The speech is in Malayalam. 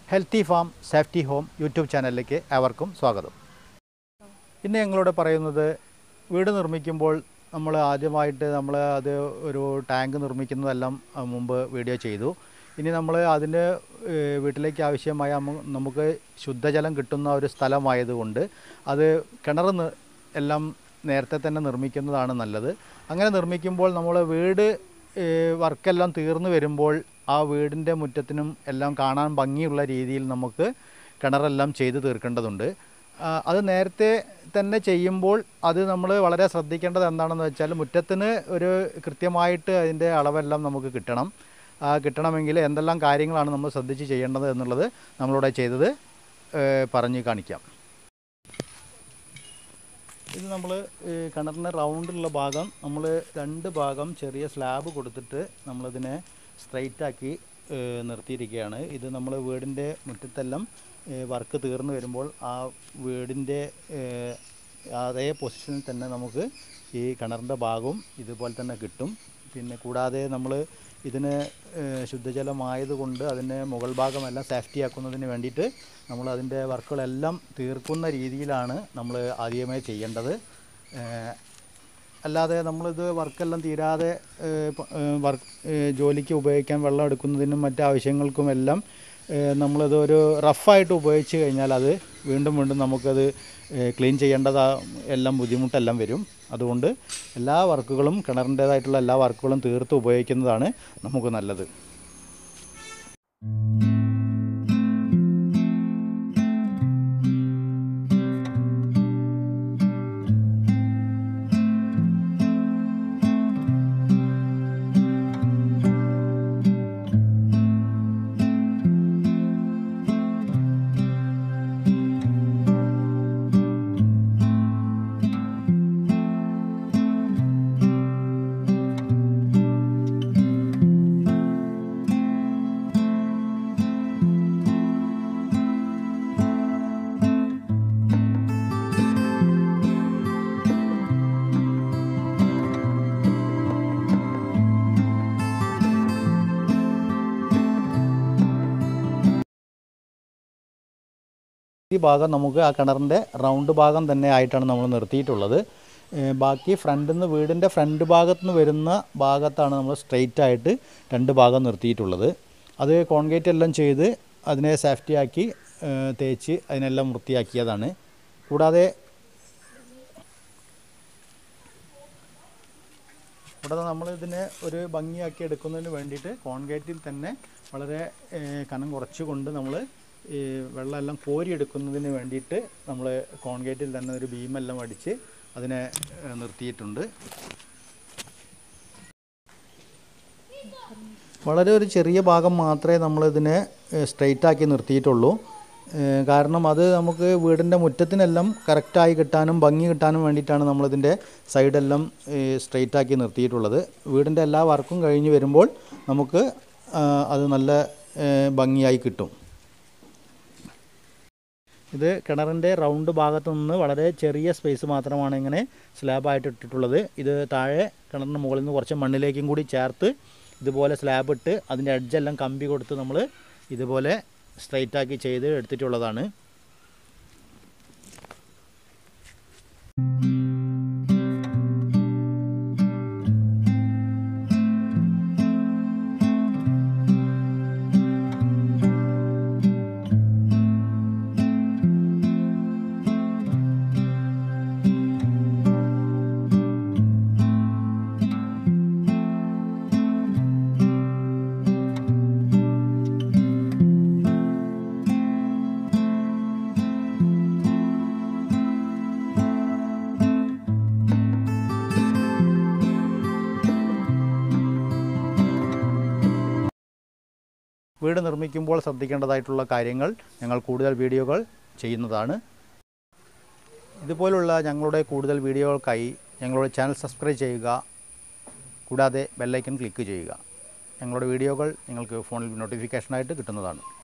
healthy farm safety home YouTube ചാനലിലേക്ക് ഏവർക്കും സ്വാഗതം ഇന്ന് ഞങ്ങളോട് പറയുന്നത് വീട് നിർമ്മിക്കുമ്പോൾ നമ്മൾ ആദ്യമായിട്ട് നമ്മൾ അത് ഒരു ടാങ്ക് നിർമ്മിക്കുന്നതെല്ലാം ആ, മുമ്പ് വീഡിയോ ചെയ്തു ഇനി നമ്മൾ അതിന് ഏഹ്, വീട്ടിലേക്ക് ആവശ്യമായ നമ്മ- നമുക്ക് ശുദ്ധജലം കിട്ടുന്ന ഒരു സ്ഥലമായതുകൊണ്ട് അത് കിണർ നി- എല്ലാം നേരത്തെ തന്നെ നിർമ്മിക്കുന്നതാണ് നല്ലത് അങ്ങനെ നിർമ്മിക്കുമ്പോൾ നമ്മൾ വീട് ഏഹ്, വർക്കെല്ലാം തീർന്നു വരുമ്പോൾ ആ വീടിൻ്റെ മുറ്റത്തിനും എല്ലാം കാണാൻ ഭംഗിയുള്ള രീതിയിൽ നമുക്ക് കിണറെല്ലാം ചെയ്ത് തീർക്കേണ്ടതുണ്ട് ആ, അത് നേരത്തെ തന്നെ ചെയ്യുമ്പോൾ അത് നമ്മൾ വളരെ ശ്രദ്ധിക്കേണ്ടത് എന്താണെന്ന് വെച്ചാൽ മുറ്റത്തിന് ഒരു കൃത്യമായിട്ട് അതിൻ്റെ അളവെല്ലാം നമുക്ക് കിട്ടണം ആ, കിട്ടണമെങ്കിൽ എന്തെല്ലാം കാര്യങ്ങളാണ് നമ്മൾ ശ്രദ്ധിച്ച് ചെയ്യേണ്ടത് എന്നുള്ളത് നമ്മളിവിടെ ചെയ്തത് ഏഹ്, പറഞ്ഞ് കാണിക്കാം ഇത് നമ്മൾ കിണറിൻ്റെ റൗണ്ടുള്ള ഭാഗം നമ്മൾ രണ്ട് ഭാഗം ചെറിയ സ്ലാബ് കൊടുത്തിട്ട് നമ്മളിതിനെ സ്ട്രൈറ്റ് ആക്കി ഏഹ്, നിർത്തിയിരിക്കുകയാണ് ഇത് നമ്മൾ വീടിൻ്റെ മുറ്റത്തെല്ലാം വർക്ക് തീർന്നു വരുമ്പോൾ ആ വീടിൻ്റെ ഏഹ്, അതേ പൊസിഷനിൽ തന്നെ നമുക്ക് ഈ കിണറിൻ്റെ ഭാഗവും ഇതുപോലെ തന്നെ കിട്ടും പിന്നെ കൂടാതെ നമ്മൾ ഇതിന് ഏഹ്, ശുദ്ധജലമായതുകൊണ്ട് അതിൻ്റെ മുകൾ ഭാഗമെല്ലാം സേഫ്റ്റി ആക്കുന്നതിന് വേണ്ടിയിട്ട് നമ്മൾ അതിൻ്റെ വർക്കുകളെല്ലാം തീർക്കുന്ന രീതിയിലാണ് നമ്മൾ ആദ്യമേ ചെയ്യേണ്ടത് ഏഹ്, അല്ലാതെ നമ്മളിത് വർക്കെല്ലാം തീരാതെ ഏഹ്, പ- ഏഹ്, വർക്ക് ഏഹ്, ജോലിക്ക് ഉപയോഗിക്കാൻ വെള്ളം എടുക്കുന്നതിനും മറ്റ് ആവശ്യങ്ങൾക്കുമെല്ലാം ഏഹ്, നമ്മളിത് ഒരു റഫായിട്ട് ഉപയോഗിച്ച് കഴിഞ്ഞാൽ അത് വീണ്ടും വീണ്ടും നമുക്കത് ഏഹ്, ക്ലീൻ ചെയ്യേണ്ടത് എല്ലാം ബുദ്ധിമുട്ടെല്ലാം വരും അതുകൊണ്ട് എല്ലാ വർക്കുകളും കിണറിൻ്റേതായിട്ടുള്ള എല്ലാ വർക്കുകളും തീർത്ത് ഉപയോഗിക്കുന്നതാണ് നമുക്ക് നല്ലത് ഈ ഭാഗം നമുക്ക് ആ കിണറിൻ്റെ റൗണ്ട് ഭാഗം തന്നെ ആയിട്ടാണ് നമ്മൾ നിർത്തിയിട്ടുള്ളത് ഏഹ് ബാക്കി ഫ്രണ്ടിൽ നിന്ന് വീടിൻ്റെ ഫ്രണ്ട് ഭാഗത്ത് നിന്ന് വരുന്ന ഭാഗത്താണ് നമ്മൾ സ്ട്രെയിറ്റ് ആയിട്ട് രണ്ട് ഭാഗം നിർത്തിയിട്ടുള്ളത് അത് കോൺക്രീറ്റ് എല്ലാം ചെയ്ത് അതിനെ സേഫ്റ്റി ആക്കി ഏഹ് തേച്ച് അതിനെല്ലാം വൃത്തിയാക്കിയതാണ് കൂടാതെ കൂടാതെ നമ്മൾ ഇതിനെ ഒരു ഭംഗിയാക്കി എടുക്കുന്നതിന് വേണ്ടിയിട്ട് കോൺക്രീറ്റിൽ തന്നെ വളരെ ഏഹ്, കനം കുറച്ചുകൊണ്ട് നമ്മൾ ഈ വെള്ളമെല്ലാം കോരിയെടുക്കുന്നതിന് വേണ്ടിയിട്ട് നമ്മൾ കോൺക്രീറ്റിൽ തന്നെ ഒരു ബീമെല്ലാം അടിച്ച് അതിനെ ഏഹ്, നിർത്തിയിട്ടുണ്ട് വളരെ ഒരു ചെറിയ ഭാഗം മാത്രമേ നമ്മളിതിനെ സ്ട്രെയിറ്റ് ആക്കി നിർത്തിയിട്ടുള്ളൂ ഏഹ് കാരണം അത് നമുക്ക് വീടിൻ്റെ മുറ്റത്തിനെല്ലാം കറക്റ്റായി കിട്ടാനും ഭംഗി കിട്ടാനും വേണ്ടിയിട്ടാണ് നമ്മളിതിൻ്റെ സൈഡെല്ലാം സ്ട്രെയിറ്റ് ആക്കി നിർത്തിയിട്ടുള്ളത് വീടിൻ്റെ എല്ലാ വർക്കും കഴിഞ്ഞ് വരുമ്പോൾ നമുക്ക് ആ, അത് നല്ല ഏഹ് ഭംഗിയായി കിട്ടും ഇത് കിണറിൻ്റെ റൗണ്ട് ഭാഗത്തു നിന്ന് വളരെ ചെറിയ സ്പേസ് മാത്രമാണ് ഇങ്ങനെ സ്ലാബായിട്ട് ഇട്ടിട്ടുള്ളത് ഇത് താഴെ കിണറിന് മുകളിൽ നിന്ന് കുറച്ച് മണ്ണിലേക്കും കൂടി ചേർത്ത് ഇതുപോലെ സ്ലാബ് ഇട്ട് അതിൻ്റെ എഡ്ജെല്ലാം കമ്പി കൊടുത്ത് നമ്മൾ ഇതുപോലെ സ്ട്രൈറ്റ് ആക്കി ചെയ്ത് എടുത്തിട്ടുള്ളതാണ് വീട് നിർമ്മിക്കുമ്പോൾ ശ്രദ്ധിക്കേണ്ടതായിട്ടുള്ള കാര്യങ്ങൾ ഞങ്ങൾ കൂടുതൽ വീഡിയോകൾ ചെയ്യുന്നതാണ് ഇതുപോലുള്ള ഞങ്ങളുടെ കൂടുതൽ വീഡിയോകൾക്കായി ഞങ്ങളുടെ ചാനൽ സബ്സ്ക്രൈബ് ചെയ്യുക കൂടാതെ ബെല്ലൈക്കൺ ക്ലിക്ക് ചെയ്യുക ഞങ്ങളുടെ വീഡിയോകൾ നിങ്ങൾക്ക് ഫോണിൽ നോട്ടിഫിക്കേഷനായിട്ട് കിട്ടുന്നതാണ്